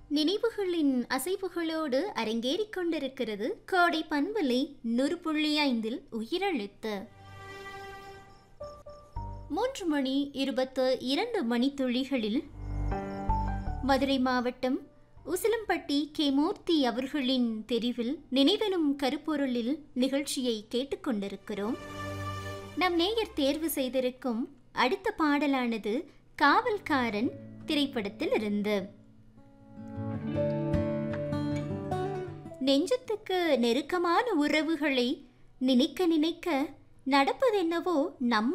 நினைவுகளின் அசைவுகளோடு அரங்கேறிக் கொண்டிருக்கிறது கோடை பண்பலை நூறு புள்ளி ஐந்தில் உயிரெழுத்து மூன்று மணி இருபத்து இரண்டு மணித்துளிகளில் மதுரை மாவட்டம் உசிலம்பட்டி கே மூர்த்தி அவர்களின் தெரிவில் நினைவெனும் கருப்பொருளில் நிகழ்ச்சியை கேட்டுக்கொண்டிருக்கிறோம் நம் நேயர் தேர்வு செய்திருக்கும் அடுத்த பாடலானது காவல்காரன் திரைப்படத்தில் இருந்து நெஞ்சத்துக்கு நெருக்கமான உறவுகளை நினைக்க நினைக்க நடப்பதென்னவோ நம்ம